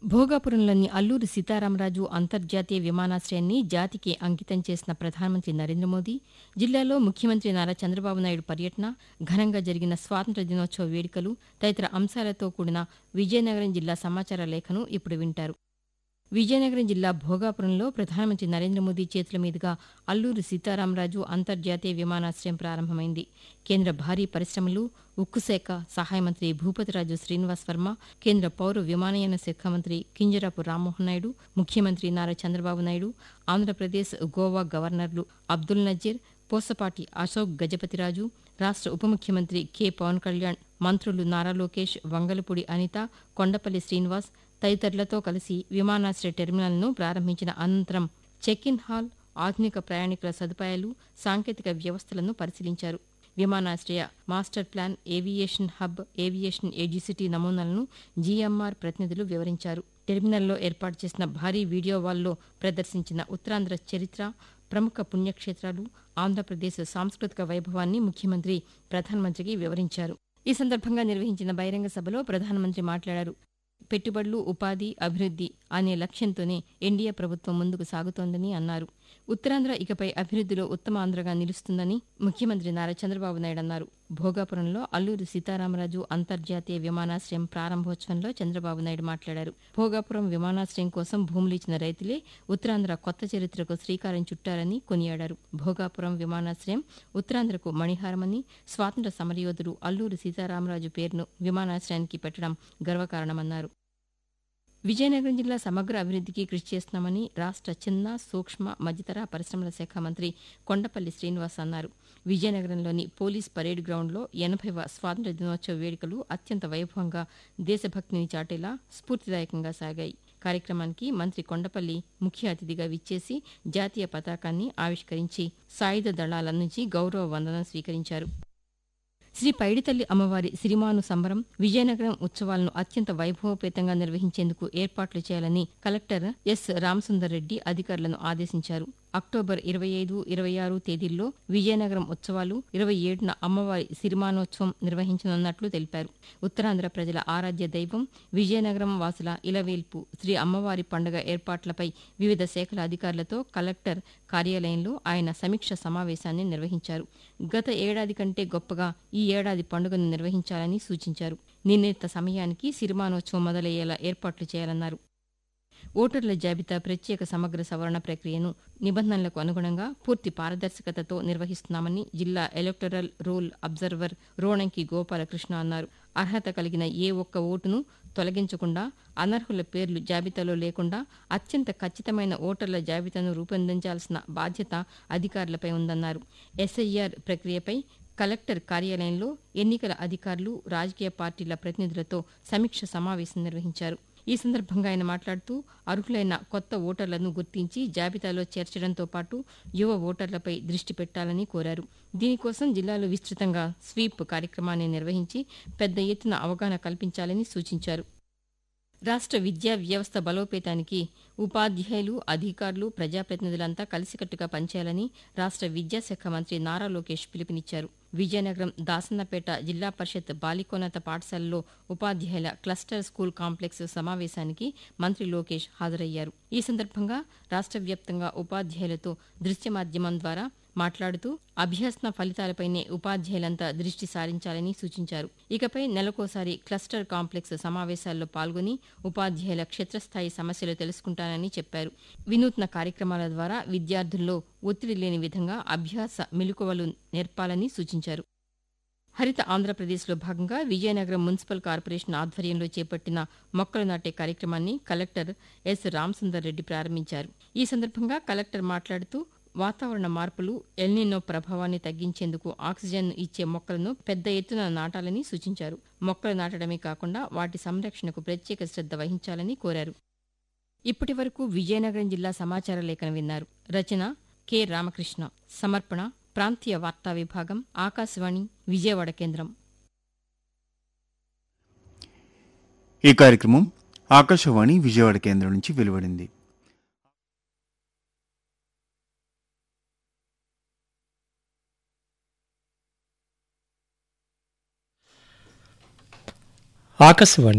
భోగాపురంలోని అల్లూరి సీతారామరాజు అంతర్జాతీయ విమానాశ్రయాన్ని జాతికి అంకితం చేసిన ప్రధానమంత్రి నరేంద్ర మోదీ జిల్లాలో ముఖ్యమంత్రి నారా చంద్రబాబు నాయుడు పర్యటన ఘనంగా జరిగిన స్వాతంత్ర్య దినోత్సవ వేడుకలు తదితర అంశాలతో కూడిన విజయనగరం జిల్లా సమాచార లేఖను ఇప్పుడు వింటారు విజయనగరం జిల్లా భోగాపురంలో ప్రధానమంత్రి నరేంద్ర మోదీ చేతుల మీదుగా అల్లూరి సీతారామరాజు అంతర్జాతీయ విమానాశ్రయం ప్రారంభమైంది కేంద్ర భారీ పరిశ్రమలు ఉక్కు శాఖ సహాయ మంత్రి భూపతిరాజు శ్రీనివాస్ వర్మ కేంద్ర పౌర విమానయాన శాఖ మంత్రి కింజరాపు రామ్మోహన్ నాయుడు ముఖ్యమంత్రి నారా చంద్రబాబు నాయుడు ఆంధ్రప్రదేశ్ గోవా గవర్నర్లు అబ్దుల్ నజీర్ పోసపాటి అశోక్ గజపతిరాజు రాష్ట్ర ఉప ముఖ్యమంత్రి కె పవన్ కళ్యాణ్ మంత్రులు నారా లోకేష్ వంగలపూడి అనిత కొండపల్లి శ్రీనివాస్ తదితరులతో కలిసి విమానాశ్రయ టెర్మినల్ను ప్రారంభించిన అనంతరం చెక్ ఇన్ హాల్ ఆధునిక ప్రయాణికుల సదుపాయాలు సాంకేతిక వ్యవస్థలను పరిశీలించారు విమానాశ్రయ master plan aviation hub aviation ఏజీసిటీ నమూనాలను జీఎంఆర్ ప్రతినిధులు వివరించారు టెర్మినల్లో ఏర్పాటు చేసిన భారీ వీడియో వాల్లో ప్రదర్శించిన ఉత్తరాంధ్ర చరిత్ర ప్రముఖ పుణ్యక్షేత్రాలు ఆంధ్రప్రదేశ్ సాంస్కృతిక వైభవాన్ని ముఖ్యమంత్రి ప్రధానమంత్రికి వివరించారు ఈ సందర్భంగా నిర్వహించిన బహిరంగ సభలో ప్రధానమంత్రి మాట్లాడారు పెట్టుబడులు ఉపాధి అభివృద్ది అనే లక్ష్యంతోనే ఎన్డీఏ ప్రభుత్వం ముందుకు సాగుతోందని అన్నారు ఉత్తరాంధ్ర ఇకపై అభివృద్దిలో ఉత్తమ ఆంధ్రగా నిలుస్తుందని ముఖ్యమంత్రి నారా చంద్రబాబు నాయుడు అన్నారు భోగాపురంలో అల్లూరి సీతారామరాజు అంతర్జాతీయ విమానాశ్రయం ప్రారంభోత్సవంలో చంద్రబాబు నాయుడు మాట్లాడారు భోగాపురం విమానాశ్రయం కోసం భూములు ఇచ్చిన రైతులే ఉత్తరాంధ్ర కొత్త చరిత్రకు శ్రీకారం చుట్టారని కొనియాడారు భోగాపురం విమానాశ్రయం ఉత్తరాంధ్రకు మణిహారమని స్వాతంత్ర సమరయోధుడు అల్లూరి సీతారామరాజు పేరును విమానాశ్రయానికి పెట్టడం గర్వకారణమన్నారు విజయనగరం జిల్లా సమగ్ర అభివృద్దికి కృషి చేస్తున్నామని రాష్ట్ర చిన్న సూక్ష్మ మధ్యతర పరిశ్రమల శాఖ మంత్రి కొండపల్లి శ్రీనివాస్ అన్నారు విజయనగరంలోని పోలీస్ పరేడ్ గ్రౌండ్లో ఎనభైవ స్వాతంత్ర్య దినోత్సవ వేడుకలు అత్యంత వైభవంగా దేశభక్తిని చాటేలా స్ఫూర్తిదాయకంగా సాగాయి కార్యక్రమానికి మంత్రి కొండపల్లి ముఖ్య అతిథిగా విచ్చేసి జాతీయ పతాకాన్ని ఆవిష్కరించి సాయుధ దళాల నుంచి గౌరవ వందనం స్వీకరించారు శ్రీ పైడితల్లి అమ్మవారి సిరిమాను సంబరం విజయనగరం ఉత్సవాలను అత్యంత వైభవపేతంగా నిర్వహించేందుకు ఏర్పాట్లు చేయాలని కలెక్టర్ ఎస్ రామసుందర్ రెడ్డి అధికారులను ఆదేశించారు అక్టోబర్ ఇరవై ఐదు ఇరవై ఆరు తేదీల్లో విజయనగరం ఉత్సవాలు ఇరవై ఏడున అమ్మవారి సిరిమానోత్సవం నిర్వహించనున్నట్లు తెలిపారు ఉత్తరాంధ్ర ప్రజల ఆరాధ్య దైవం విజయనగరం వాసుల ఇలవేల్పు శ్రీ అమ్మవారి పండుగ ఏర్పాట్లపై వివిధ శాఖల అధికారులతో కలెక్టర్ కార్యాలయంలో ఆయన సమీక్ష సమావేశాన్ని నిర్వహించారు గత ఏడాది కంటే గొప్పగా ఈ ఏడాది పండుగను నిర్వహించాలని సూచించారు నిర్ణీత సమయానికి సిరిమానోత్సవం మొదలయ్యేలా ఏర్పాట్లు చేయాలన్నారు ఓటర్ల జాబితా ప్రత్యేక సమగ్ర సవరణ ప్రక్రియను నిబంధనలకు అనుగుణంగా పూర్తి పారదర్శకతతో నిర్వహిస్తున్నామని జిల్లా electoral roll observer Ronanki Gopalakrishna అన్నారు అర్హత కలిగిన ఏ ఒక్క ఓటును తొలగించకుండా అనర్హుల పేర్లు జాబితాలో లేకుండా అత్యంత ఖచ్చితమైన ఓటర్ల జాబితాను రూపొందించాల్సిన బాధ్యత అధికారులపై ఉందన్నారు ఎస్ఐఆర్ ప్రక్రియపై కలెక్టర్ కార్యాలయంలో ఎన్నికల అధికారులు రాజకీయ పార్టీల ప్రతినిధులతో సమీక్ష సమావేశం నిర్వహించారు ఈ సందర్భంగా ఆయన మాట్లాడుతూ అర్హులైన కొత్త ఓటర్లను గుర్తించి జాబితాలో చేర్చడంతో పాటు యువ ఓటర్లపై దృష్టి పెట్టాలని కోరారు దీనికోసం జిల్లాలో విస్తృతంగా స్వీప్ కార్యక్రమాన్ని నిర్వహించి పెద్ద ఎత్తున అవగాహన కల్పించాలని సూచించారు రాష్ట్ర విద్యా వ్యవస్థ బలోపేతానికి ఉపాధ్యాయులు అధికారులు ప్రజాప్రతినిధులంతా కలిసికట్టుగా పనిచేయాలని రాష్ట్ర విద్యాశాఖ మంత్రి నారా లోకేష్ పిలుపునిచ్చారు విజయనగరం దాసన్నపేట జిల్లా పరిషత్ బాలికోన్నత పాఠశాలలో ఉపాధ్యాయుల క్లస్టర్ స్కూల్ కాంప్లెక్స్ సమావేశానికి మంత్రి లోకేష్ హాజరయ్యారు ఈ సందర్భంగా రాష్ట్ర వ్యాప్తంగా ఉపాధ్యాయులతో దృశ్య మాధ్యమం ద్వారా మాట్లాడుతూ అభ్యసన ఫలితాలపైనే ఉపాధ్యాయులంతా దృష్టి సారించాలని సూచించారు ఇకపై నెలకోసారి క్లస్టర్ కాంప్లెక్స్ సమావేశాల్లో పాల్గొని ఉపాధ్యాయుల క్షేత్రస్థాయి సమస్యలు తెలుసుకుంటానని చెప్పారు వినూత్న కార్యక్రమాల ద్వారా విద్యార్థుల్లో ఒత్తిడి లేని విధంగా అభ్యాస మెలకువలు నేర్పాలని సూచించారు హరిత ఆంధ్రప్రదేశ్లో భాగంగా విజయనగరం మున్సిపల్ కార్పొరేషన్ ఆధ్వర్యంలో చేపట్టిన మొక్కలు నాటే కార్యక్రమాన్ని కలెక్టర్ ఎస్ రామసుందర్ రెడ్డి ప్రారంభించారు ఈ సందర్భంగా కలెక్టర్ మాట్లాడుతూ వాతావరణ మార్పులు ఎల్నినో ప్రభావాన్ని తగ్గించేందుకు ఆక్సిజన్ ఇచ్చే మొక్కలను పెద్ద ఎత్తున నాటాలని సూచించారు మొక్కలు నాటడమే కాకుండా వాటి సంరక్షణకు ప్రత్యేక శ్రద్ధ వహించాలని కోరారు ఇప్పటి వరకు విజయనగరం జిల్లా సమాచార లేఖను విన్నారు రచన కె రామకృష్ణ సమర్పణ ప్రాంతీయ వార్తా విభాగం ఆకాశవాణి విజయవాడ కేంద్రం ఈ కార్యక్రమం ఆకాశవాణి విజయవాడ కేంద్రం నుంచి వెలువడింది ఆకాశవాణి